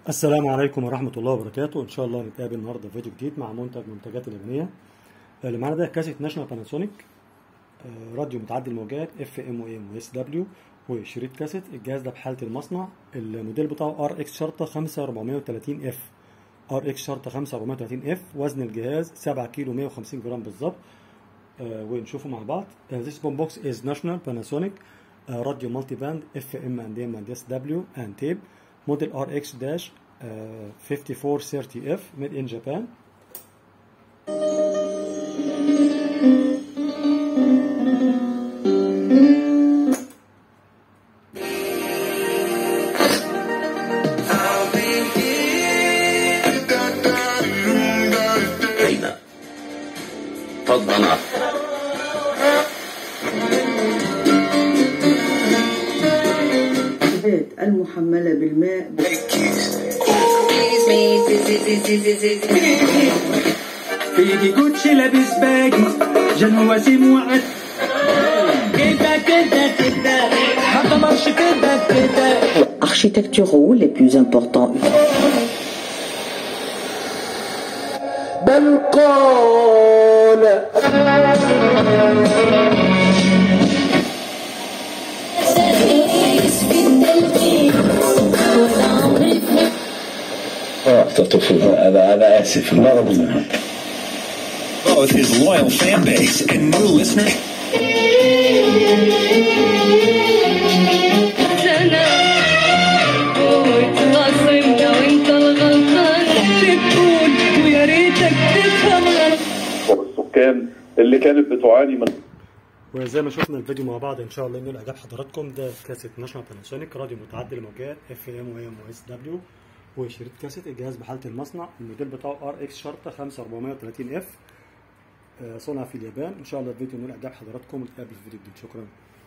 السلام عليكم ورحمة الله وبركاته إن شاء الله نتقابل النهاردة في فيديو جديد مع منتج منتجات اليابانية اللي معانا ده كاسيت ناشونال باناسونيك آه، راديو متعدي الموجات اف ام و ام واس دبليو وشريط كاسيت الجهاز ده بحالة المصنع الموديل بتاعه ار اكس شرطة 5430 اف ار اكس شرطة 5430 اف وزن الجهاز 7 كيلو 150 جرام بالظبط آه، ونشوفه مع بعض Uh, this bomb box is national Panasonic uh, radio multiband FM and M and SW and tape model RX dash uh, 5430F made in Japan هنا تفضل الحاجات المحملة بالماء في جوتشي لابس باجي جن وسيم وعد كده كده كده ما تمرش كده كده architecturaux les plus importants بل قال انا انا اسف المرض both his loyal fan base and new listeners. سنة وتخاصمنا وانت الغلطان تقول ويا ريتك تفهم غلط والسكان اللي كانت بتعاني من وزي ما شفنا الفيديو مع بعض ان شاء الله ينال اعجاب حضراتكم ده كاسيت ناشونال باناسونيك راديو متعدي الموجات اف ام و ام واس دبليو وشريط كاسيت الجهاز بحالة المصنع الموديل بتاعه ار اكس شرطة 5430 اف صنع في اليابان ان شاء الله الفيديو ينال اعجاب حضراتكم ونتقابل في فيديو جديد شكرا